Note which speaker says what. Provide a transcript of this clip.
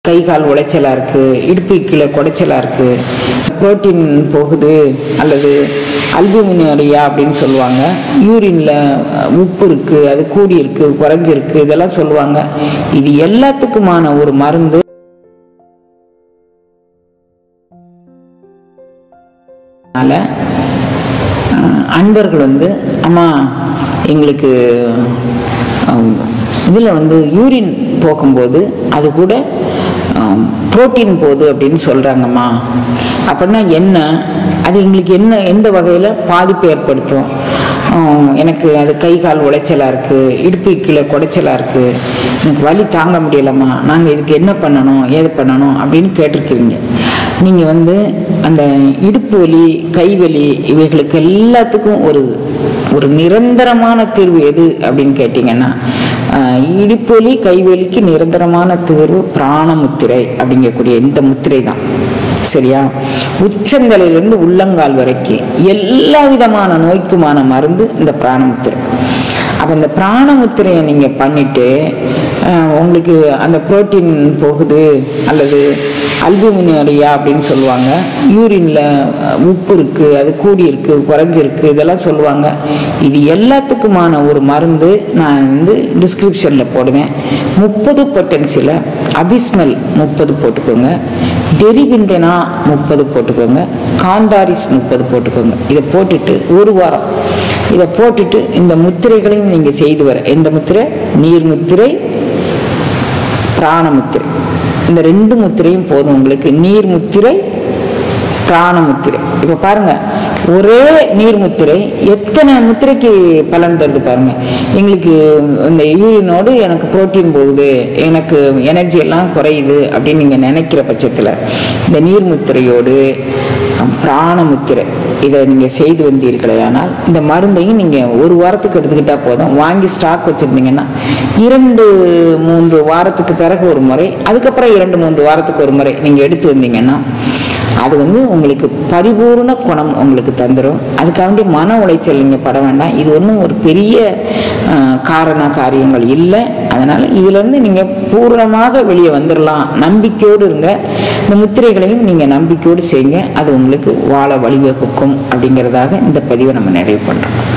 Speaker 1: கை கால் உளைச்சலாக இருக்குது இடுப்பு கீழே குடைச்சலாக இருக்குது புரோட்டீன் போகுது அல்லது அல்புமினியா அப்படின்னு சொல்லுவாங்க யூரின்ல உப்பு இருக்குது அது கூடி இருக்குது குறைஞ்சிருக்கு இதெல்லாம் சொல்லுவாங்க இது எல்லாத்துக்குமான ஒரு மருந்து அதனால் அன்பர்கள் வந்து அம்மா எங்களுக்கு இதில் வந்து யூரின் போகும்போது அது கூட புரோட்டீன் போகுது அப்படின்னு சொல்கிறாங்கம்மா அப்படின்னா என்ன அது எங்களுக்கு என்ன எந்த வகையில் பாதிப்பு ஏற்படுத்தும் ஆஹ் எனக்கு அது கை கால் உளைச்சலாக இருக்குது இடுப்பு கீழே குடைச்சலாக இருக்குது எனக்கு வலி தாங்க முடியலம்மா நாங்கள் இதுக்கு என்ன பண்ணணும் ஏது பண்ணணும் அப்படின்னு கேட்டிருக்கிறீங்க நீங்கள் வந்து அந்த இடுப்பு வலி கை வலி இவைகளுக்கு எல்லாத்துக்கும் ஒரு ஒரு நிரந்தரமான தீர்வு எது அப்படின்னு கேட்டிங்கன்னா ஆஹ் இடுப்பு வலி கை வலிக்கு நிரந்தரமான தீர்வு பிராணமுத்திரை அப்படிங்கக்கூடிய இந்த முத்திரை தான் சரியா உச்சந்தலையிலிருந்து உள்ளங்கால் வரைக்கும் எல்லா விதமான நோய்க்குமான மருந்து இந்த பிராணமுத்திரை அப்போ இந்த பிராணமுத்திரையை நீங்கள் பண்ணிட்டு அஹ், உங்களுக்கு அந்த புரோட்டீன் போகுது அல்லது அல்புமினியா அப்படின்னு சொல்லுவாங்க யூரின்ல உப்பு இருக்குது அது கூடி இருக்குது குறைஞ்சிருக்கு இதெல்லாம் சொல்லுவாங்க இது எல்லாத்துக்குமான ஒரு மருந்து நான் வந்து டிஸ்கிரிப்ஷனில் போடுவேன் முப்பது பொட்டன்சியில் அபிஸ்மல் முப்பது போட்டுக்கோங்க டெரிவிந்தனா முப்பது போட்டுக்கோங்க காந்தாரிஸ் முப்பது போட்டுக்கோங்க இதை போட்டுட்டு ஒரு வாரம் இதை போட்டுட்டு இந்த முத்திரைகளையும் நீங்கள் செய்து வர எந்த முத்திரை நீர் முத்திரை பிராணமுத்திரை இந்த ரெண்டு முத்திரையும் போதும் உங்களுக்கு நீர் முத்திரை பிராணமுத்திரை இப்போ பாருங்க ஒரே நீர் முத்திரை எத்தனை முத்திரைக்கு பலன் தருது பாருங்க எங்களுக்கு இந்த யூரினோடு எனக்கு புரோட்டீன் போகுது எனக்கு எனர்ஜி எல்லாம் குறையுது அப்படின்னு நீங்கள் நினைக்கிற பட்சத்தில் இந்த நீர் முத்திரையோடு பிராணமுத்திரை இதை நீங்கள் செய்து வந்தீர்களே ஆனால் இந்த மருந்தையும் நீங்கள் ஒரு வாரத்துக்கு எடுத்துக்கிட்டால் போதும் வாங்கி ஸ்டாக் வச்சுருந்தீங்கன்னா இரண்டு மூன்று வாரத்துக்கு பிறகு ஒரு முறை அதுக்கப்புறம் இரண்டு மூன்று வாரத்துக்கு ஒரு முறை நீங்கள் எடுத்து வந்தீங்கன்னா அது வந்து உங்களுக்கு பரிபூர்ண குணம் உங்களுக்கு தந்துடும் அதுக்காண்டி மன உளைச்சல் நீங்கள் பட வேண்டாம் இது ஒன்றும் ஒரு பெரிய அஹ், காரண காரியங்கள் இல்லை அதனால் இதிலேருந்து நீங்கள் பூரணமாக வெளியே வந்துடலாம் நம்பிக்கையோடு இருங்க இந்த முத்திரைகளையும் நீங்கள் நம்பிக்கையோடு செய்யுங்க அது உங்களுக்கு வாழ வழிவகுக்கும் அப்படிங்கிறதாக இந்த பதிவை நம்ம நிறைவு பண்ணுறோம்